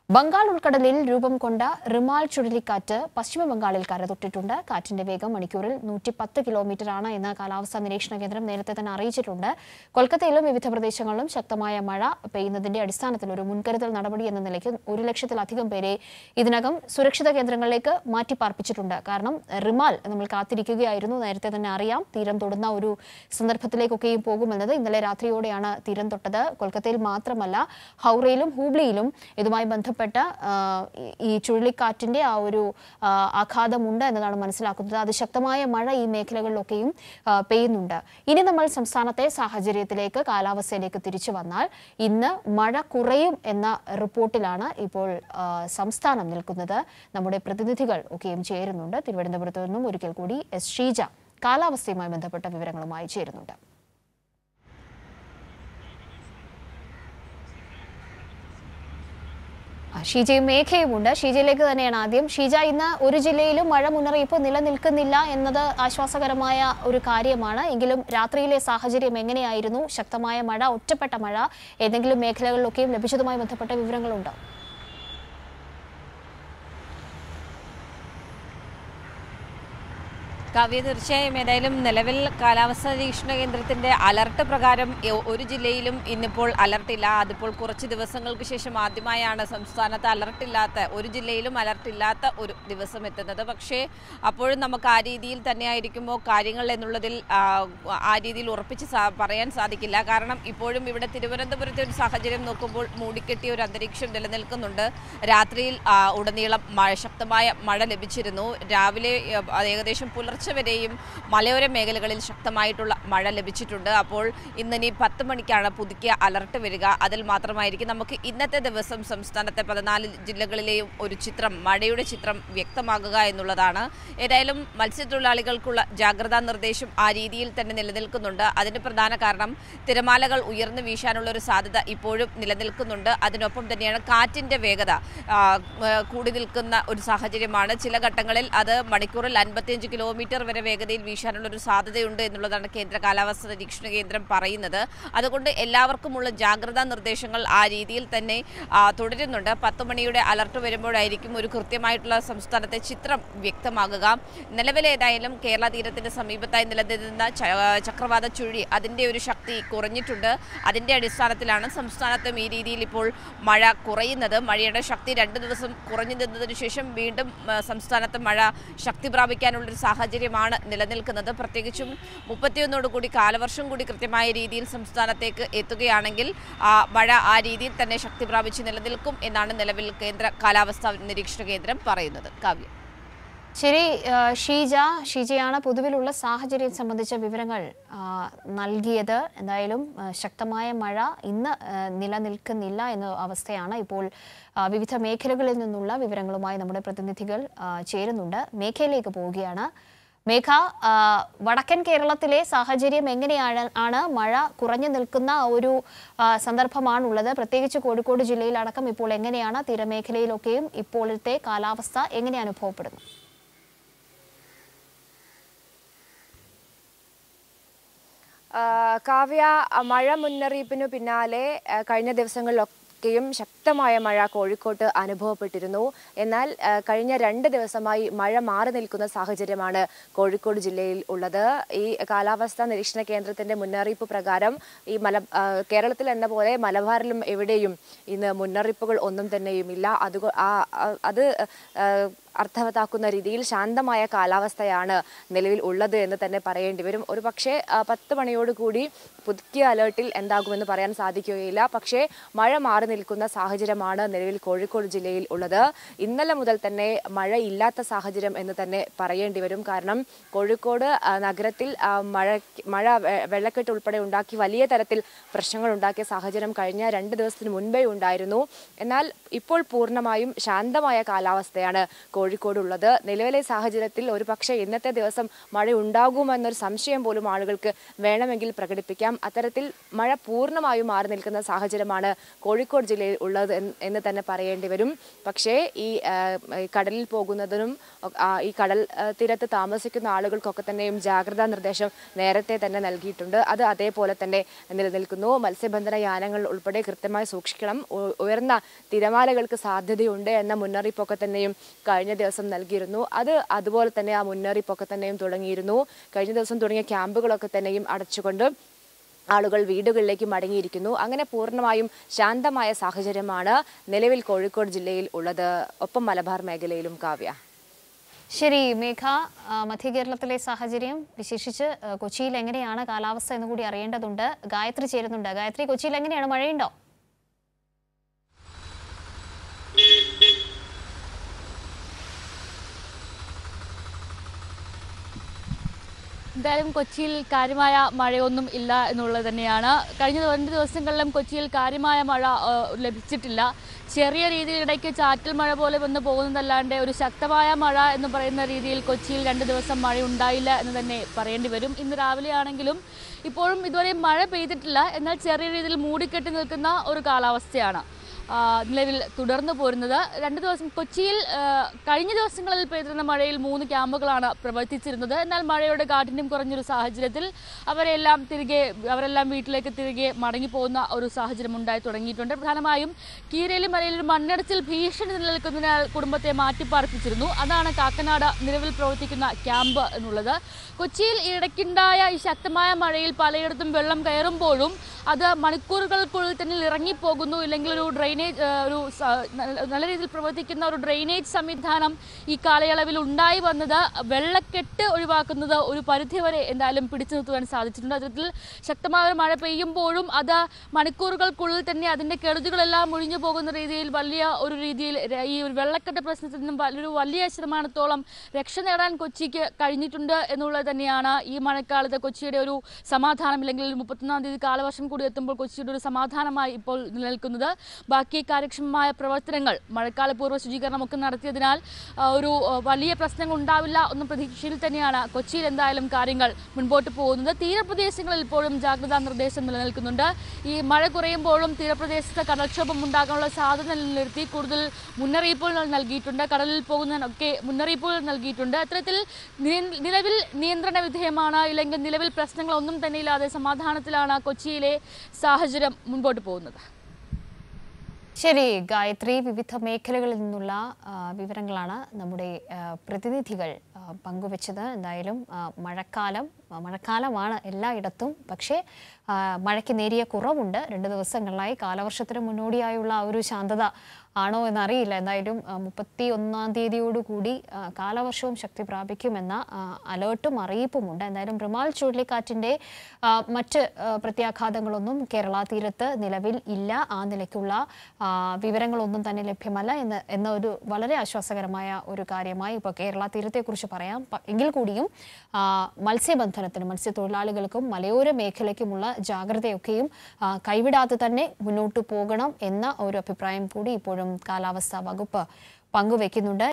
ബംഗാൾ ഉൾക്കടലിൽ രൂപം കൊണ്ട റിമാൽ ചുഴലിക്കാറ്റ് പശ്ചിമ ബംഗാളിൽ കരതൊട്ടിട്ടുണ്ട് കാറ്റിന്റെ വേഗം മണിക്കൂറിൽ നൂറ്റി പത്ത് കിലോമീറ്ററാണ് എന്ന് കാലാവസ്ഥാ നിരീക്ഷണ കേന്ദ്രം നേരത്തെ തന്നെ അറിയിച്ചിട്ടുണ്ട് കൊൽക്കത്തയിലും വിവിധ പ്രദേശങ്ങളിലും ശക്തമായ മഴ പെയ്യുന്നതിന്റെ അടിസ്ഥാനത്തിൽ ഒരു മുൻകരുതൽ നടപടി എന്ന നിലയ്ക്ക് ഒരു ലക്ഷത്തിലധികം പേരെ ഇതിനകം സുരക്ഷിത കേന്ദ്രങ്ങളിലേക്ക് മാറ്റിപ്പാർപ്പിച്ചിട്ടുണ്ട് കാരണം റിമാൽ നമ്മൾ കാത്തിരിക്കുകയായിരുന്നു നേരത്തെ തന്നെ അറിയാം തീരം തൊടുന്ന ഒരു സന്ദർഭത്തിലേക്കൊക്കെയും പോകുമെന്നത് ഇന്നലെ രാത്രിയോടെയാണ് തീരം തൊട്ടത് കൊൽക്കത്തയിൽ മാത്രമല്ല ഹൗറയിലും ഹൂബ്ലിയിലും ഇതുമായി ബന്ധപ്പെട്ട ആ, ഈ- ഈ ചുഴലിക്കാറ്റിന്റെ ആ ഒരു ആ, ആഘാതമുണ്ട് എന്നതാണ് മനസ്സിലാക്കുന്നത് അതിശക്തമായ മഴ ഈ മേഖലകളിലൊക്കെയും ആ, പെയ്യുന്നുണ്ട് ഇനി നമ്മൾ സംസ്ഥാനത്തെ സാഹചര്യത്തിലേക്ക് കാലാവസ്ഥയിലേക്ക് തിരിച്ചു വന്നാൽ ഇന്ന് മഴ കുറയും എന്ന റിപ്പോർട്ടിലാണ് ഇപ്പോൾ ആ, സംസ്ഥാനം നിൽക്കുന്നത് നമ്മുടെ പ്രതിനിധികൾ ഒക്കെയും ചേരുന്നുണ്ട് തിരുവനന്തപുരത്ത് നിന്നും ഒരിക്കൽ കൂടി എസ് ഷീജ കാലാവസ്ഥയുമായി ബന്ധപ്പെട്ട വിവരങ്ങളുമായി ചേരുന്നുണ്ട് ആ, ഷീജയും മേഘയുമുണ്ട് ഷീജയിലേക്ക് തന്നെയാണ് ആദ്യം ഷീജ ഇന്ന് ഒരു ജില്ലയിലും മഴ മുന്നറിയിപ്പ് നിലനിൽക്കുന്നില്ല എന്നത് ആശ്വാസകരമായ ഒരു കാര്യമാണ് എങ്കിലും രാത്രിയിലെ സാഹചര്യം എങ്ങനെയായിരുന്നു ശക്തമായ മഴ ഒറ്റപ്പെട്ട മഴ ഏതെങ്കിലും മേഖലകളിലൊക്കെയും ലഭിച്ചതുമായി ബന്ധപ്പെട്ട വിവരങ്ങളുണ്ടോ കാവ്യ തീർച്ചയായും ഏതായാലും നിലവിൽ കാലാവസ്ഥാ നിരീക്ഷണ കേന്ദ്രത്തിന്റെ അലർട്ട് പ്രകാരം എ- ഒരു ജില്ലയിലും ഇന്നിപ്പോൾ അലർട്ടില്ല അതിപ്പോൾ കുറച്ച് ദിവസങ്ങൾക്ക് ശേഷം ആദ്യമായാണ് സംസ്ഥാനത്ത് അലർട്ടില്ലാത്ത ഒരു ജില്ലയിലും അലർട്ടില്ലാത്ത ഒരു ദിവസം എത്തുന്നത് പക്ഷേ അപ്പോഴും നമുക്ക് ആ രീതിയിൽ തന്നെയായിരിക്കുമോ കാര്യങ്ങൾ എന്നുള്ളതിൽ ആ, ആ രീതിയിൽ ഉറപ്പിച്ച് സാ- പറയാൻ സാധിക്കില്ല കാരണം ഇപ്പോഴും ഇവിടെ തിരുവനന്തപുരത്തെ ഒരു സാഹചര്യം നോക്കുമ്പോൾ മൂടിക്കെട്ടിയ ഒരു അന്തരീക്ഷം നിലനിൽക്കുന്നുണ്ട് രാത്രിയിൽ ആ, ഉടനീളം മഴ ശക്തമായ മഴ ലഭിച്ചിരുന്നു രാവിലെ ഏ, അത് ഏകദേശം പുലർച്ചെ വരെയും മലയോര മേഖലകളിൽ ശക്തമായിട്ടുള്ള മഴ ലഭിച്ചിട്ടുണ്ട് അപ്പോൾ ഇന്നിനി പത്ത് മണിക്കാണ് പുതുക്കിയ അലർട്ട് വരിക അതിൽ മാത്രമായിരിക്കും നമുക്ക് ഇന്നത്തെ ദിവസം സംസ്ഥാനത്തെ പതിനാല് ജില്ലകളിലെയും ഒരു ചിത്രം മഴയുടെ ചിത്രം വ്യക്തമാകുക എന്നുള്ളതാണ് ഏതായാലും മത്സ്യത്തൊഴിലാളികൾക്കുള്ള ജാഗ്രതാ നിർദ്ദേശം ആ രീതിയിൽ തന്നെ നിലനിൽക്കുന്നുണ്ട് അതിന് പ്രധാന കാരണം തിരമാലകൾ ഉയർന്നു വീശാനുള്ള ഒരു സാധ്യത ഇപ്പോഴും നിലനിൽക്കുന്നുണ്ട് അതിനൊപ്പം തന്നെയാണ് കാറ്റിന്റെ വേഗത ആ, ആ, കൂടി നിൽക്കുന്ന ഒരു സാഹചര്യമാണ് ചില ഘട്ടങ്ങളിൽ അത് മണിക്കൂറിൽ അൻപത്തിയഞ്ച് കിലോമീറ്റർ വരെ വേഗതയിൽ വീശാനുള്ള ഒരു സാധ്യതയുണ്ട് എന്നുള്ളതാണ് കേന്ദ്ര കാലാവസ്ഥാ നിരീക്ഷണ കേന്ദ്രം പറയുന്നത് അതുകൊണ്ട് എല്ലാവർക്കുമുള്ള ജാഗ്രതാ നിർദ്ദേശങ്ങൾ ആ രീതിയിൽ തന്നെ ആ, തുടരുന്നുണ്ട് പത്ത് മണിയുടെ അലർട്ട് വരുമ്പോഴായിരിക്കും ഒരു കൃത്യമായിട്ടുള്ള സംസ്ഥാനത്തെ ചിത്രം വ്യക്തമാകുക നിലവിലേതായാലും കേരള തീരത്തിന്റെ സമീപത്തായി നിലനിന്ന ച- ചക്രവാത ചുഴി അതിന്റെ ഒരു ശക്തി കുറഞ്ഞിട്ടുണ്ട് അതിന്റെ അടിസ്ഥാനത്തിലാണ് സംസ്ഥാനത്തും ഈ രീതിയിൽ ഇപ്പോൾ മഴ കുറയുന്നത് മഴയുടെ ശക്തി രണ്ട് ദിവസം കുറഞ്ഞു നിന്നതിന് ശേഷം വീണ്ടും ആ, സംസ്ഥാനത്ത് മഴ ശക്തി പ്രാപിക്കാനുള്ളൊരു സാഹചര്യമാണ് നിലനിൽക്കുന്നത് പ്രത്യേകിച്ചും മുപ്പത്തിയൊന്നോട് കൂടി കാലവർഷം കൂടി കൃത്യമായ രീതിയിൽ സംസ്ഥാനത്തേക്ക് എത്തുകയാണെങ്കിൽ ആ, മഴ ആ രീതിയിൽ തന്നെ ശക്തി പ്രാപിച്ച് നിലനിൽക്കും എന്നാണ് നിലവിൽ കേന്ദ്ര കാലാവസ്ഥാ നിരീക്ഷണ കേന്ദ്രം പറയുന്നത് കാവ്യ ശരി ആ, ഷീജ ഷീജയാണ് പൊതുവിലുള്ള സാഹചര്യം സംബന്ധിച്ച വിവരങ്ങൾ ആ, നൽകിയത് എന്തായാലും ആ, ശക്തമായ മഴ ഇന്ന് ആ, നിലനിൽക്കുന്നില്ല എന്ന അവസ്ഥയാണ് ഇപ്പോൾ ആ, വിവിധ മേഖലകളിൽ നിന്നുള്ള വിവരങ്ങളുമായി നമ്മുടെ പ്രതിനിധികൾ ആ, ചേരുന്നുണ്ട് മേഖലയിലേക്ക് പോവുകയാണ് മേഘ ആ, വടക്കൻ കേരളത്തിലെ സാഹചര്യം എങ്ങനെയാണ് ആണ് മഴ കുറഞ്ഞു നിൽക്കുന്ന ഒരു ആ, സന്ദർഭമാണുള്ളത് പ്രത്യേകിച്ച് കോഴിക്കോട് ജില്ലയിലടക്കം ഇപ്പോൾ എങ്ങനെയാണ് തീരമേഖലയിലൊക്കെയും ഇപ്പോഴത്തെ കാലാവസ്ഥ എങ്ങനെ അനുഭവപ്പെടുന്നു ആ, കാവ്യ ആ, മഴ മുന്നറിയിപ്പിനു പിന്നാലെ ആ, കഴിഞ്ഞ ദിവസങ്ങളിലൊക്കെയും ശക്തമായ മഴ കോഴിക്കോട്ട് അനുഭവപ്പെട്ടിരുന്നു എന്നാൽ ആ, കഴിഞ്ഞ രണ്ട് ദിവസമായി മഴ മാറി നിൽക്കുന്ന സാഹചര്യമാണ് കോഴിക്കോട് ജില്ലയിൽ ഉള്ളത് ഈ കാലാവസ്ഥാ നിരീക്ഷണ കേന്ദ്രത്തിന്റെ മുന്നറിയിപ്പ് പ്രകാരം ഈ മല ആ, കേരളത്തിൽ എന്ന പോലെ മലബാറിലും എവിടെയും ഇന്ന് മുന്നറിയിപ്പുകൾ ഒന്നും തന്നെയും ഇല്ല അത് അത് ആ, അർത്ഥവത്താക്കുന്ന രീതിയിൽ ശാന്തമായ കാലാവസ്ഥയാണ് നിലവിൽ ഉള്ളത് എന്ന് തന്നെ പറയേണ്ടി വരും ഒരു പക്ഷേ ആ, പത്ത് മണിയോടുകൂടി പുതുക്കിയ അലേർട്ടിൽ എന്താകുമെന്ന് പറയാൻ സാധിക്കുകയില്ല പക്ഷേ മഴ മാറി നിൽക്കുന്ന സാഹചര്യമാണ് നിലവിൽ കോഴിക്കോട് ജില്ലയിൽ ഉള്ളത് ഇന്നലെ മുതൽ തന്നെ മഴ ഇല്ലാത്ത സാഹചര്യം എന്ന് തന്നെ പറയേണ്ടി വരും കാരണം കോഴിക്കോട് ആ, നഗരത്തിൽ ആ, മഴ മഴ വെ- വെള്ളക്കെട്ട് ഉൾപ്പെടെ ഉണ്ടാക്കി വലിയ തരത്തിൽ പ്രശ്നങ്ങൾ ഉണ്ടാക്കിയ സാഹചര്യം കഴിഞ്ഞ രണ്ട് ദിവസത്തിന് മുൻപേ ഉണ്ടായിരുന്നു എന്നാൽ ഇപ്പോൾ പൂർണ്ണമായും ശാന്തമായ കാലാവസ്ഥയാണ് കോഴിക്കോട് ഉള്ളത് നിലവിലെ സാഹചര്യത്തിൽ ഒരു പക്ഷേ ഇന്നത്തെ ദിവസം മഴ ഉണ്ടാകുമെന്നൊരു സംശയം പോലും ആളുകൾക്ക് വേണമെങ്കിൽ പ്രകടിപ്പിക്കാം അത്തരത്തിൽ മഴ പൂർണ്ണമായും മാറി നിൽക്കുന്ന സാഹചര്യമാണ് കോഴിക്കോട് ജില്ലയിൽ ഉള്ളത് എന്ന് എന്ന് തന്നെ പറയേണ്ടി വരും പക്ഷേ ഈ ആ, ഈ കടലിൽ പോകുന്നതിനും ഒ- ആ, ഈ കടൽ ആ, തീരത്ത് താമസിക്കുന്ന ആളുകൾക്കൊക്കെ തന്നെയും ജാഗ്രതാ നിർദ്ദേശം നേരത്തെ തന്നെ നൽകിയിട്ടുണ്ട് അത് അതേപോലെ തന്നെ നിലനിൽക്കുന്നു മത്സ്യബന്ധന യാനങ്ങൾ ഉൾപ്പെടെ കൃത്യമായി സൂക്ഷിക്കണം ഉ- ഉയർന്ന തിരമാലകൾക്ക് സാധ്യതയുണ്ട് എന്ന മുന്നറിയിപ്പൊക്കെ തന്നെയും കഴിഞ്ഞ ദിവസം നൽകിയിരുന്നു അത് അതുപോലെ തന്നെ ആ മുന്നറിയിപ്പൊക്കെ തന്നെയും തുടങ്ങിയിരുന്നു കഴിഞ്ഞ ദിവസം തുടങ്ങിയ ക്യാമ്പുകളൊക്കെ തന്നെയും അടച്ചുകൊണ്ട് ആളുകൾ വീടുകളിലേക്ക് മടങ്ങിയിരിക്കുന്നു അങ്ങനെ പൂർണ്ണമായും ശാന്തമായ സാഹചര്യമാണ് നിലവിൽ കോഴിക്കോട് ജില്ലയിൽ ഉള്ളത് ഒപ്പം മലബാർ മേഖലയിലും കാവ്യ ശരി മേഘ ആ, മധ്യ കേരളത്തിലെ സാഹചര്യം വിശേഷിച്ച് ആ, കൊച്ചിയിൽ എങ്ങനെയാണ് കാലാവസ്ഥ എന്ന് കൂടി അറിയേണ്ടതുണ്ട് ഗായത്രി ചേരുന്നുണ്ട് ഗായത്രി കൊച്ചിയിൽ എങ്ങനെയാണ് മഴയുണ്ടോ എന്തായാലും കൊച്ചിയിൽ കാര്യമായ മഴയൊന്നും ഇല്ല എന്നുള്ളത് തന്നെയാണ് കഴിഞ്ഞ രണ്ട് ദിവസങ്ങളിലും കൊച്ചിയിൽ കാര്യമായ മഴ ആ, ലഭിച്ചിട്ടില്ല ചെറിയ രീതിയിൽ ഇടയ്ക്ക് ചാറ്റൽ മഴ പോലെ വന്ന് പോകുന്നതല്ലാണ്ട് ഒരു ശക്തമായ മഴ എന്ന് പറയുന്ന രീതിയിൽ കൊച്ചിയിൽ രണ്ട് ദിവസം മഴ ഉണ്ടായില്ല എന്ന് തന്നെ പറയേണ്ടി വരും ഇന്ന് രാവിലെ ആണെങ്കിലും ഇപ്പോഴും ഇതുവരെ മഴ പെയ്തിട്ടില്ല എന്നാൽ ചെറിയ രീതിയിൽ മൂടിക്കെട്ടി നിൽക്കുന്ന ഒരു കാലാവസ്ഥയാണ് ആ, നിലവിൽ തുടർന്നു പോരുന്നത് രണ്ട് ദിവസം കൊച്ചിയിൽ ആ, കഴിഞ്ഞ ദിവസങ്ങളിൽ പെയ്തിരുന്ന മഴയിൽ മൂന്ന് ക്യാമ്പുകളാണ് പ്രവർത്തിച്ചിരുന്നത് എന്നാൽ മഴയുടെ കാഠിന്യം കുറഞ്ഞൊരു സാഹചര്യത്തിൽ അവരെല്ലാം തിരികെ അവരെല്ലാം വീട്ടിലേക്ക് തിരികെ മടങ്ങിപ്പോകുന്ന ഒരു സാഹചര്യം ഉണ്ടായി തുടങ്ങിയിട്ടുണ്ട് പ്രധാനമായും കീരേലി മലയിൽ ഒരു മണ്ണിടിച്ചിൽ ഭീഷണി നിലനിൽക്കുന്നതിനാൽ കുടുംബത്തെ മാറ്റിപ്പാർപ്പിച്ചിരുന്നു അതാണ് കാക്കനാട് നിലവിൽ പ്രവർത്തിക്കുന്ന ക്യാമ്പ് എന്നുള്ളത് കൊച്ചിയിൽ ഇടയ്ക്കുണ്ടായ ഈ ശക്തമായ മഴയിൽ പലയിടത്തും വെള്ളം കയറുമ്പോഴും അത് മണിക്കൂറുകൾക്കുള്ളിൽ തന്നെ ഇറങ്ങിപ്പോകുന്നു ഇല്ലെങ്കിൽ ഒരു ഡ്രെയിനേജ് ആ, ഒരു സ- നല്ല നല്ല രീതിയിൽ പ്രവർത്തിക്കുന്ന ഒരു ഡ്രെയിനേജ് സംവിധാനം ഈ കാലയളവിൽ ഉണ്ടായി വന്നത് വെള്ളക്കെട്ട് ഒഴിവാക്കുന്നത് ഒരു പരിധിവരെ എന്തായാലും പിടിച്ചു നിർത്തുവാൻ സാധിച്ചിട്ടുണ്ട് അത്തരത്തിൽ ശക്തമായ ഒരു മഴ പെയ്യുമ്പോഴും അത് മണിക്കൂറുകൾക്കുള്ളിൽ തന്നെ അതിൻ്റെ കെടുതികളെല്ലാം ഒഴിഞ്ഞു പോകുന്ന രീതിയിൽ വലിയ ഒരു രീതിയിൽ ര- ഈ ഒരു വെള്ളക്കെട്ട് പ്രശ്നത്തിൽ നിന്നും വലിയൊരു വലിയ ശതമാനത്തോളം രക്ഷ നേടാൻ കൊച്ചിക്ക് കഴിഞ്ഞിട്ടുണ്ട് എന്നുള്ളത് തന്നെയാണ് ഈ മഴക്കാലത്ത് കൊച്ചിയുടെ ഒരു സമാധാനം ഇല്ലെങ്കിൽ ഒരു മുപ്പത്തൊന്നാം തീയതി കാലവർഷം കൂടി എത്തുമ്പോൾ കൊച്ചിയുടെ ഒരു സമാധാനമായി ഇപ്പോൾ നിലനിൽക്കുന്നത് ബാക്കി കാര്യക്ഷമമായ പ്രവർത്തനങ്ങൾ മഴക്കാല പൂർവ്വ ശുചീകരണം ഒക്കെ നടത്തിയതിനാൽ ആ, ഒരു ആ, വലിയ പ്രശ്നങ്ങൾ ഉണ്ടാവില്ല എന്ന പ്രതീക്ഷയിൽ തന്നെയാണ് കൊച്ചിയിൽ എന്തായാലും കാര്യങ്ങൾ മുൻപോട്ട് പോകുന്നത് തീരപ്രദേശങ്ങളിൽ ഇപ്പോഴും ജാഗ്രതാ നിർദ്ദേശം നിലനിൽക്കുന്നുണ്ട് ഈ മഴ കുറയുമ്പോഴും തീരപ്രദേശത്ത് കടൽക്ഷോഭം ഉണ്ടാകാനുള്ള സാധ്യത നിലനിർത്തി കൂടുതൽ മുന്നറിയിപ്പുകൾ നൽകിയിട്ടുണ്ട് കടലിൽ പോകുന്നതിനൊക്കെ മുന്നറിയിപ്പുകൾ നൽകിയിട്ടുണ്ട് അത്തരത്തിൽ നിയ- നിലവിൽ നിയന്ത്രണ വിധേയമാണ് ഇല്ലെങ്കിൽ നിലവിൽ പ്രശ്നങ്ങളൊന്നും തന്നെ ഇല്ലാതെ സമാധാനത്തിലാണ് കൊച്ചിയിലെ സാഹചര്യം മുൻപോട്ട് പോകുന്നത് ശരി ഗായത്രി വിവിധ മേഖലകളിൽ നിന്നുള്ള ആ, വിവരങ്ങളാണ് നമ്മുടെ ആ, പ്രതിനിധികൾ ആ, പങ്കുവച്ചത് എന്തായാലും ആ, മഴക്കാലം ആ, മഴക്കാലമാണ് എല്ലായിടത്തും പക്ഷേ ആ, മഴയ്ക്ക് നേരിയ കുറവുണ്ട് രണ്ട് ദിവസങ്ങളിലായി കാലവർഷത്തിന് മുന്നോടിയായുള്ള ആ ഒരു ശാന്തത ആണോ എന്നറിയില്ല എന്തായാലും മുപ്പത്തി ഒന്നാം തീയതിയോടുകൂടി ആ, കാലവർഷവും ശക്തി പ്രാപിക്കുമെന്ന ആ, അലേർട്ടും അറിയിപ്പുമുണ്ട് എന്തായാലും റിമാൽ ചുഴലിക്കാറ്റിൻ്റെ ആ, മറ്റ് ആ, പ്രത്യാഘാതങ്ങളൊന്നും കേരള തീരത്ത് നിലവിൽ ഇല്ല ആ നിലയ്ക്കുള്ള ആ, വിവരങ്ങളൊന്നും തന്നെ ലഭ്യമല്ല എന്ന് എന്ന ഒരു വളരെ ആശ്വാസകരമായ ഒരു കാര്യമായി ഇപ്പോൾ കേരള തീരത്തെക്കുറിച്ച് പറയാം പ- എങ്കിൽ കൂടിയും ആ, മത്സ്യബന്ധനത്തിനും മത്സ്യത്തൊഴിലാളികൾക്കും മലയോര മേഖലയ്ക്കുമുള്ള ജാഗ്രതയൊക്കെയും ആ, കൈവിടാതെ തന്നെ മുന്നോട്ട് പോകണം എന്ന ഒരു അഭിപ്രായം കൂടി ഇപ്പോഴും കാലാവസ്ഥാ വകുപ്പ് പങ്കുവെക്കുന്നുണ്ട്